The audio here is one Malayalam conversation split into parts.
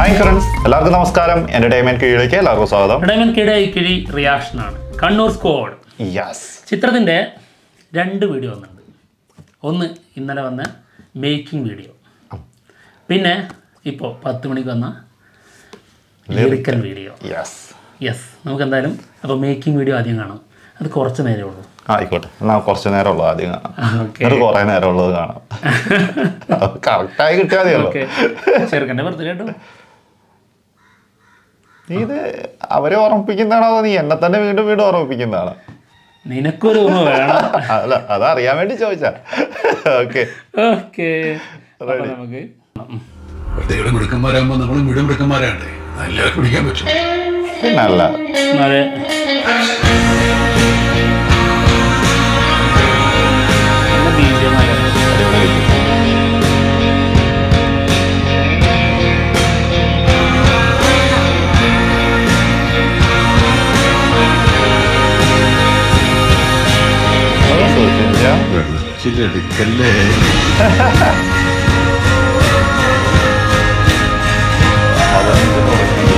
ഹായ് ഫ്രണ്ട്സ് എല്ലാവർക്കും നമസ്കാരം എന്റർടൈൻമെന്റ് കീഴിലേക്ക് എല്ലാവർക്കും സ്വാഗതം ഇടമൻകിടെ ഇക്കിഴി റിയാക്ഷനാണ് കണ്ണൂർ സ്ക്വാഡ് യെസ് ചിത്രത്തിൻ്റെ രണ്ട് വീഡിയോ വന്നിട്ടുണ്ട് ഒന്ന് ഇന്നലെ വന്ന മേക്കിംഗ് വീഡിയോ പിന്നെ ഇപ്പോൾ പത്ത് മണിക്ക് വന്ന ലിറിക്കൽ വീഡിയോ യെസ് യെസ് നമുക്ക് എന്തായാലും അപ്പോൾ മേക്കിംഗ് വീഡിയോ ആദ്യം കാണാം അത് കുറച്ച് നേരമേ ഉള്ളൂ ആയിക്കോട്ടെ എന്നാ കുറച്ച് നേരം ഉള്ളത് ആദ്യം കാണാം ഓക്കെ എന്നിട്ട് കുറെ നേരം ഉള്ളത് കാണാം കറക്റ്റായി കിട്ടിയാൽ മതിയല്ലോ ഓക്കെ ചെറുക്കൻ്റെ ബർത്ത്ഡേ കേട്ടോ നീ ഇത് അവരെ ഓർമ്മിപ്പിക്കുന്നതാണോ അതോ നീ എന്നെ തന്നെ വീണ്ടും വീണ്ടും ഓർമ്മിപ്പിക്കുന്നതാണോ നിനക്കൊരു ഓർമ്മ വേണം അല്ല അത് അറിയാൻ വേണ്ടി ചോദിച്ചാ ഓക്കെ ഓക്കെ അപ്പോൾ നമുക്ക് ഉം. പ്രത്യേകം മിടുക്കന്മാരാകുമ്പോ നമ്മൾ മുഴുവൻ മിടുക്കന്മാരാണ്ടേ എല്ലാവർക്കും പിടിക്കാൻ പറ്റും പിന്നെ അല്ല അതെ നല്ല BGM ആണ്. സൂക്ഷിച്ചാ വെള്ളച്ചിലെടുക്കല്ലേ പതിനഞ്ച് തുടങ്ങി.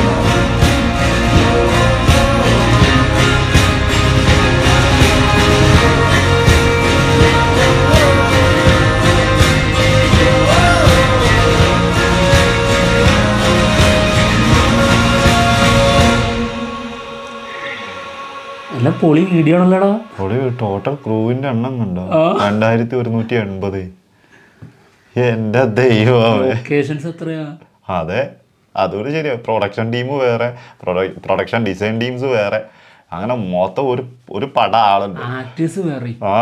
നല്ല പൊളി വീഡിയോ ആണല്ലോടാ ഒരു ടോട്ടൽ ക്രൂവിന്റെ എണ്ണം കണ്ടോ ആ. രണ്ടായിരത്തി ഒരുന്നൂറ്റി എൺപത് എന്റെ ദൈവമേ ലൊക്കേഷൻസ് എത്രയാ അതെ അതൊരു ശരിയാ പ്രൊഡക്ഷൻ ടീം വേറെ പ്രൊഡക്ഷൻ ഡിസൈൻ ടീംസ് വേറെ അങ്ങനെ മൊത്തം ഒരു ഒരു പട ആളുണ്ട് ആക്ടേഴ്സ് വേറെ ആ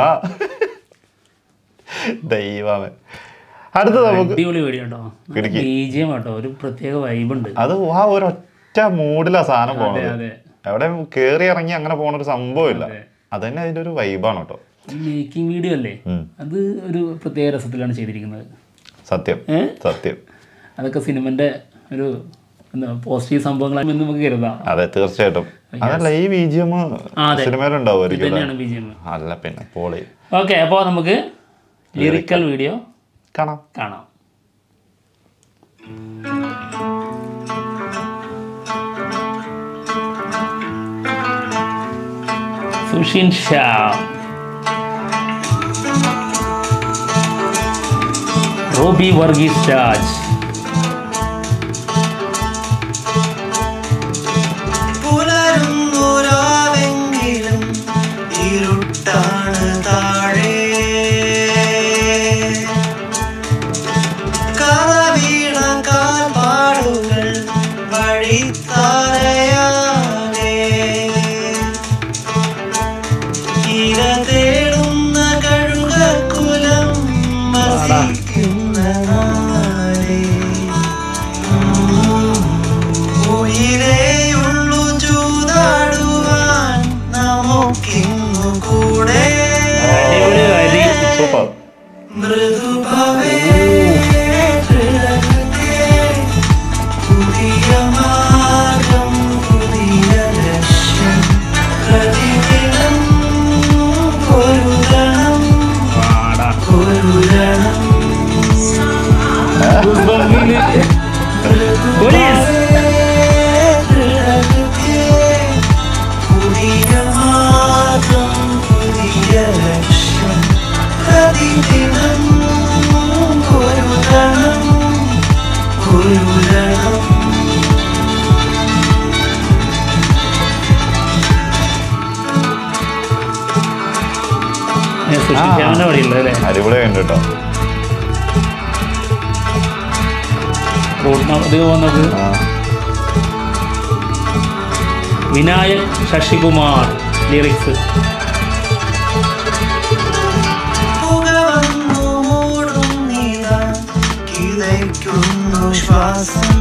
ദൈവമേ അടുത്ത നമുക്ക് അടിപൊളി വീഡിയോ ഉണ്ടോ കിടുക്കി. ബീജിയം കേട്ടോ ഒരു പ്രത്യേക വൈബ് ഉണ്ട് അത് ആ ഒരൊറ്റ മൂഡിലാ സാധനം അതെ പോണത് അതെ എവിടെ കേറി ഇറങ്ങി അങ്ങനെ പോണ ഒരു സംഭവമില്ല അതെ. അതന്നെ അതിന്റെ ഒരു വൈബാണ് കേട്ടോ മേക്കിംഗ് വീഡിയോ അല്ലേ ഉം. അത് ഒരു പ്രത്യേക രസത്തിലാണ് ചെയ്തിരിക്കുന്നത് സത്യം ഏ? സത്യം അതൊക്കെ സിനിമന്റെ ഒരു എന്താ പോസിറ്റീവ് സംഭവങ്ങളാണെന്ന് നമുക്ക് കരുതാം അതെ തീർച്ചയായിട്ടും അതല്ല ഈ ബി ജി എം ആ, അതെ. ഇത് സിനിമയിലുണ്ടാവുമായിരിക്കും അല്ലേ? തന്നെയാണ് ബീജിയം അല്ല പിന്നെ പോളി ഓക്കെ അപ്പോൾ നമുക്ക് ലിറിക്കൽ വീഡിയോ കാണാം കാണാം സുഷിൻ ഷാ റോബി വർഗീസ് രാജ് പുലരുന്നൊരാവെങ്കിലും ഇരുട്ടാണ് താഴെ കറവീണ കാൽപ്പാടുകൾ വഴിത്താരയാണേ ഇര തേടുന്ന കഴുകക്കുലം വസിക്കുന്ന നാളെ ഉയിരേയുള്ളു ചൂതാടുവാൻ നമുക്കിന്നു കൂടെ അടിപൊളി വരി സൂപ്പർ മൃദുഭവേ ഹൃദയത്തെ പുതിയ മാർഗം പുതിയ ലക്ഷ്യം പ്രതിദിനം പൊരുതണം പൊരുതണം പോലീസ് പുതിയ മാർഗം പുതിയ ലക്ഷ്യം പ്രതിദിനം പൊരുതണം പൊരുതണം സുഷിൻ ഷാമിന്റെ വഴിയുള്ളത് അല്ലേ അടിപൊളിയുണ്ട് കേട്ടോ റോഡ് ഇത് പോകുന്നത് ആ, വിനായക് ശശികുമാർ ലിറിക്സ് പുക വന്നു മൂടും നീതാ കിതയ്ക്കുന്നു ശ്വാസം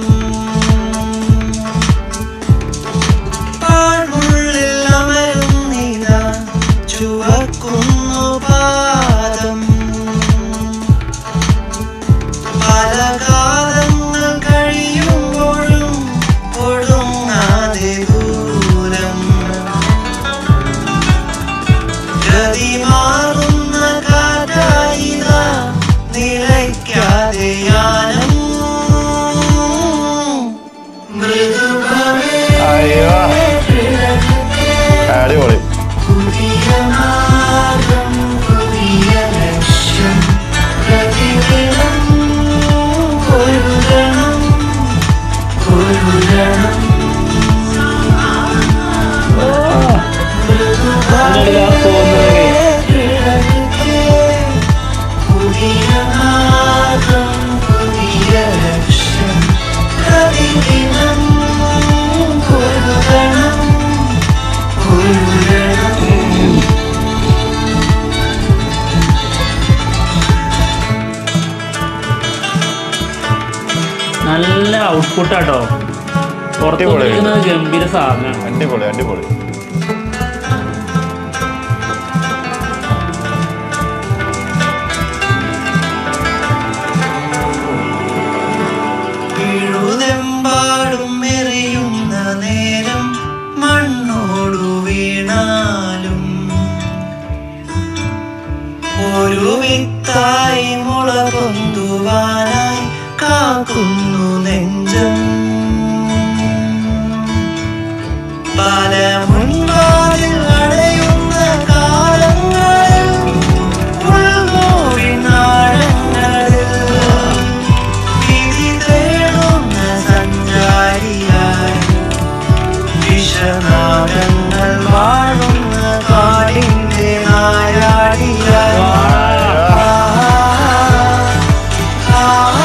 പാഴ്മുള്ളിൽ അമരും നീതാ ചുവക്കുന്നു പാദം പല കാലങ്ങൾ കഴിയുമ്പോഴും ഒടുങ്ങാതെ ദൂരം ഗതി മാറുന്ന കാറ്റായിതാ നിലയ്ക്കാതെ യാനം നല്ല ഔട്ട്പുട്ടാട്ടോ പുറത്ത് അടിപൊളി. വന്നിരിക്കുന്നത് ഗംഭീര സാധനമാണ് അടിപൊളി അടിപൊളി വീഴുതെമ്പാടും എറിയുന്ന നേരം മണ്ണോടു വീണാലും ഒരു വിത്തായി മുള പൊന്തുവാനായി കാക്കുന്നു നെഞ്ചം പല മുൻപാതിൽ അടയുന്ന കാലങ്ങളിൽ ഉൾമൂഴിനാഴങ്ങളിൽ വിധി തേടുന്ന സഞ്ചാരിയായി വിഷനാഗങ്ങൾ വാഴുന്ന കാടിന്റെ നായാടിയായി ആ, ആ,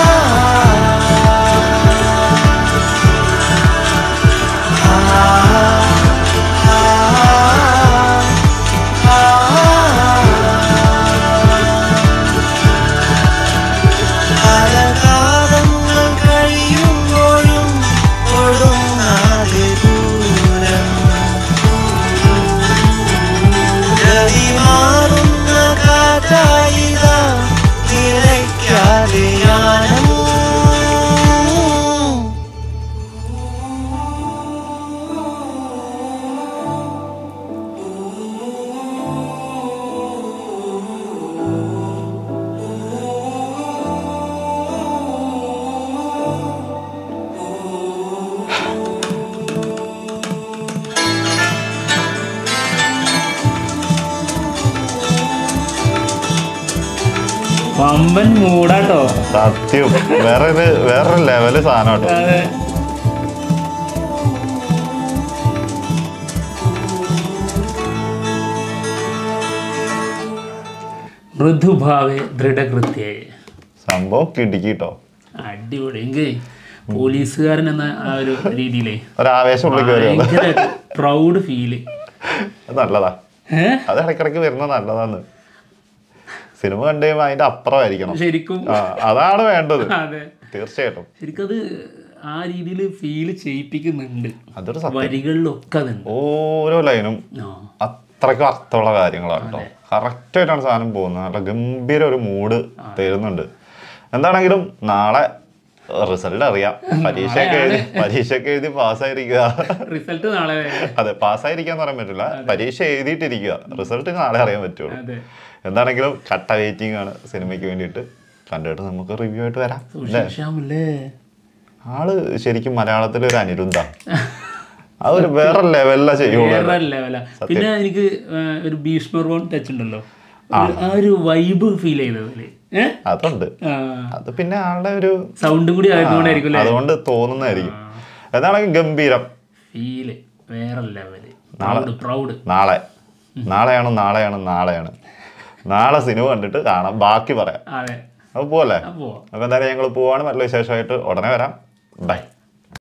പല കാലങ്ങൾ കഴിയുമ്പോഴും ഒടുങ്ങാതെ ദൂരം ഗതി മാറുന്ന കാറ്റായിതാ നിലയ്ക്കാതെ യാനം പമ്പൻ മൂടാട്ടോ സത്യം വേറെ ഒരു വേറൊരു ലെവല് സാധനം കേട്ടോ അതെ മൃദുഭാവേ ദൃഢകൃത്യേ സംഭവം കിടുക്കിട്ടോ അടിപൊളി എങ്കിൽ പോലീസുകാരൻ എന്ന ആ ഒരു രീതിയിലേ ഒരു ആവേശം ഉള്ളിൽ കയറി വന്നു. ഭയങ്കര പ്രൗഡ് ഫീല് അത് നല്ലതാ ഏഹ് അത് ഇടയ്ക്കിടയ്ക്ക് വരുന്നത് നല്ലതാന്ന് സിനിമ കണ്ടു കഴിയുമ്പോൾ അതിന്റെ അപ്പുറമായിരിക്കണം ശരിക്കും ആ അതാണ് വേണ്ടത് അതെ തീർച്ചയായിട്ടും ശരിക്കും അത് ആ രീതിയിൽ ഫീല് ചെയ്യിപ്പിക്കുന്നുണ്ട് അതൊരു സത്യം വരികളിലൊക്കെ അതുണ്ട് ഓരോ ലൈനും ആ അത്രയ്ക്കും അർത്ഥമുള്ള കാര്യങ്ങളാണ് കേട്ടോ കറക്റ്റ് ആയിട്ടാണ് സാധനം പോകുന്നത് നല്ല ഗംഭീര ഒരു മൂഡ് തരുന്നുണ്ട് എന്താണെങ്കിലും നാളെ റിസൾട്ട് അറിയാം പരീക്ഷയൊക്കെ എഴുതി പരീക്ഷയൊക്കെ എഴുതി പാസ്സായിരിക്കുക റിസൾട്ട് നാളെ വരെ. അതെ പാസ്സായിരിക്കാന്ന് പറയാൻ പറ്റില്ല പരീക്ഷ എഴുതിയിട്ടിരിക്കുക റിസൾട്ട് നാളെ അറിയാൻ പറ്റുള്ളൂ അതെ എന്താണെങ്കിലും കട്ട വെയിറ്റിംഗ് ആണ് സിനിമയ്ക്ക് വേണ്ടിയിട്ട് കണ്ടിട്ട് നമുക്ക് റിവ്യൂ ആയിട്ട് വരാം അല്ലേ സൂക്ഷിച്ചാമല്ലേ ആള് ശരിക്കും മലയാളത്തിലെ ഒരു അനിരുദ്ധ ആ ഒരു വേറെ ലെവലിലാ ചെയ്യുള്ളൂ വേറെ ലെവല പിന്നെ എനിക്ക് ആ, ഒരു ഭീഷ്മർ വോൺ ടച്ച് ഉണ്ടല്ലോ ഒരു- ആ ഒരു വൈബ് ഫീൽ ചെയ്തതില് ഏഹ് അതുണ്ട് അത് പിന്നെ ആളുടെ ഒരു സൗണ്ടും കൂടി ആയതുകൊണ്ടായിരിക്കും അല്ലേ അതുകൊണ്ട് തോന്നുന്നതായിരിക്കും എന്താണെങ്കിൽ ഗംഭീരം ഫീല് വേറെ ലെവല് പ്രൗഡ് പ്രൗഡ് നാളെ നാളെയാണ് നാളെയാണ് നാളെയാണ് നാളെ സിനിമ കണ്ടിട്ട് കാണാം ബാക്കി പറയാം അതെ അപ്പോൾ പോവല്ലേ അപ്പോ അപ്പോൾ എന്തായാലും ഞങ്ങൾ പോവാണ് നല്ല വിശേഷമായിട്ട് ഉടനെ വരാം ബൈ